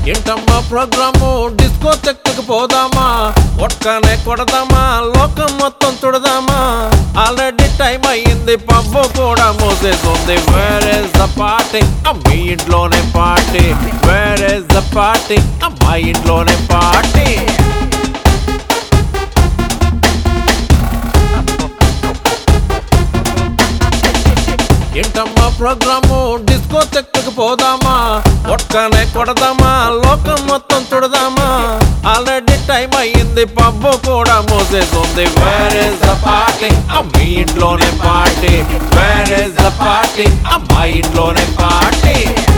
ఏంటమ్మా programme disco తెక్కకు పోదామా ఒక్కనే కొడదామా లోకం మొత్తం చుడదామా ఆల్రెడీ టైం అయ్యింది పబ్బు కూడా మూసేస్తుంది వేర్ ఇస్ ద పార్టీ మీ ఇంట్లోనే party where is the party మా ఇంట్లోనే పార్టీ ఏంటమ్మా ప్రోగ్రాము డిస్కో తెక్కకు పోదామా ఒక్కనే కొడదామా లోకం మొత్తం చుడదామా ఆల్రెడీ టైం అయ్యింది పబ్బు కూడా మూసేస్తుంది వేర్ ఇస్ ద పార్టీ మీ ఇంట్లోనే party where is the party మా ఇంట్లోనే పార్టీ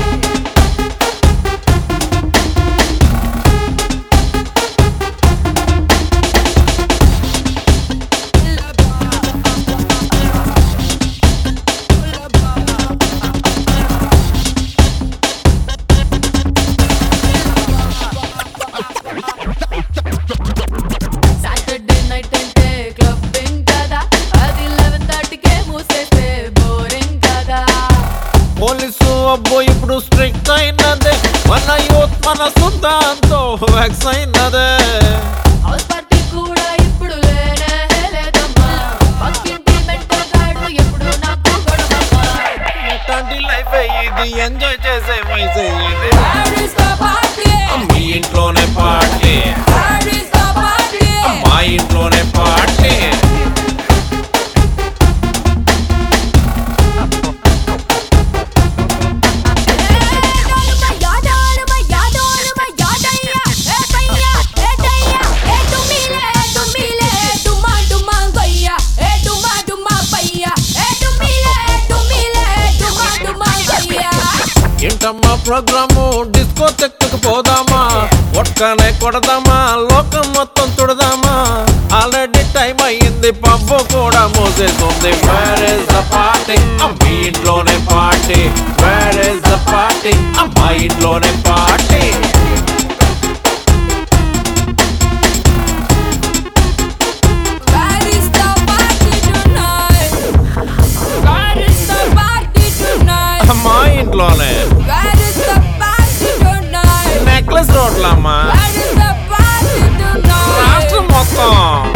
సాటర్డే నైట్ అంటే క్లబ్బింగ్ కదా అది లెవెన్ థర్టీకే మూసేస్తే బోరింగ్ కదా పోలీసు అబ్బో ఇప్పుడు స్ట్రిక్ట్ అయినదే మన యూత్ మన సుందాంతో వ్యాక్స్ అయినదే హౌస్ పార్టీ కూడా ఇప్పుడు లేనే లేదమ్మా పక్కింటి మెంటల్ గాడు ఎప్పుడు నాకు గొడవమ్మా ఎట్లాంటి లైఫ్ ఇది ఎంజాయ్ చేసే వయసు ఇది Where is the party? మీ ఇంట్లోనే party Where is the party? మా ఇంట్లోనే పార్టీ ఏంటమ్మా ప్రోగ్రాము డిస్కో తెక్కకు పోదామా ఒక్కనే కొడదామా లోకం మొత్తం చుడదామా ఆల్రెడీ టైం అయ్యింది పబ్బు కూడా మూసేస్తుంది వేర్ ఇస్ ద పార్టీ మీ ఇంట్లోనే party where is the party మా ఇంట్లోనే పార్టీ మా ఇంట్లోనే నెక్లెస్ రోడ్లమ్మా రాష్ట్రం మొత్తం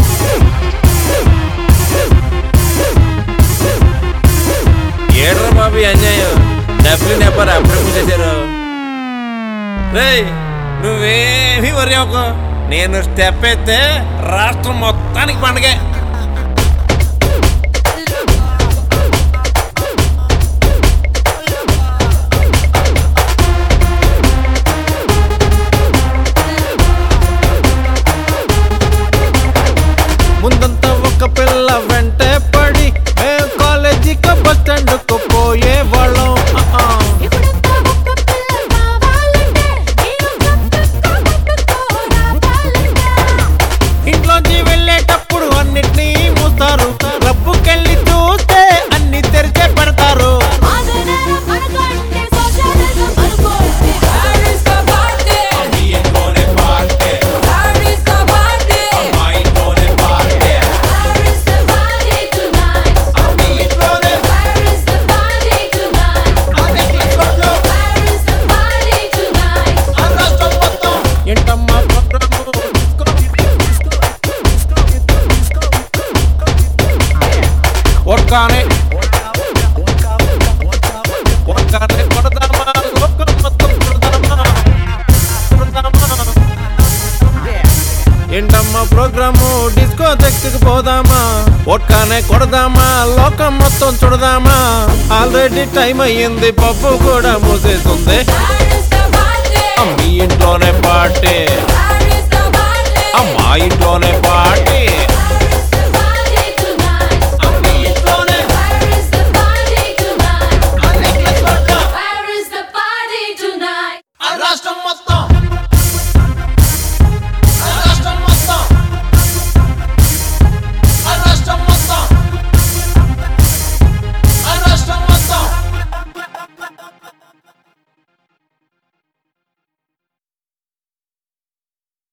ఏడ్రా బాబు అన్యాయం డబ్బులు నెప్పారు అప్పుడే పూసేశారు రేయ్ నువ్వేమీ వరి అవ్వకు నేను స్టెప్ అయితే రాష్ట్రం మొత్తానికి పండగే ముందంతా ఒక పిల్ల వెంటే పడి మేము కాలేజీకి బస్ స్టాండ్కు పోయే వాళ్ళం ఇంట్లోంచి వెళ్ళేటప్పుడు అన్నిటినీ మూస్తారు రబ్బుకెళ్ళి చూస్తే అన్ని తెరిచే పెడతారు ఏంటమ్మా ప్రోగ్రాము ఒట్కానే ఒట్కానే కొడదామా లోకం మొత్తం కొడదామా కొడదామా ఏంటమ్మా ప్రోగ్రాము డిస్కో తెక్కుకు పోదామా ఒట్కానే కొడదామా లోకం మొత్తం చూడదామా ఆల్రెడీ టైం అయ్యింది పప్పు కూడా మూసేస్తుంది మీ ఇంట్లోనే పార్టీ మా ఇంట్లోనే పార్టీ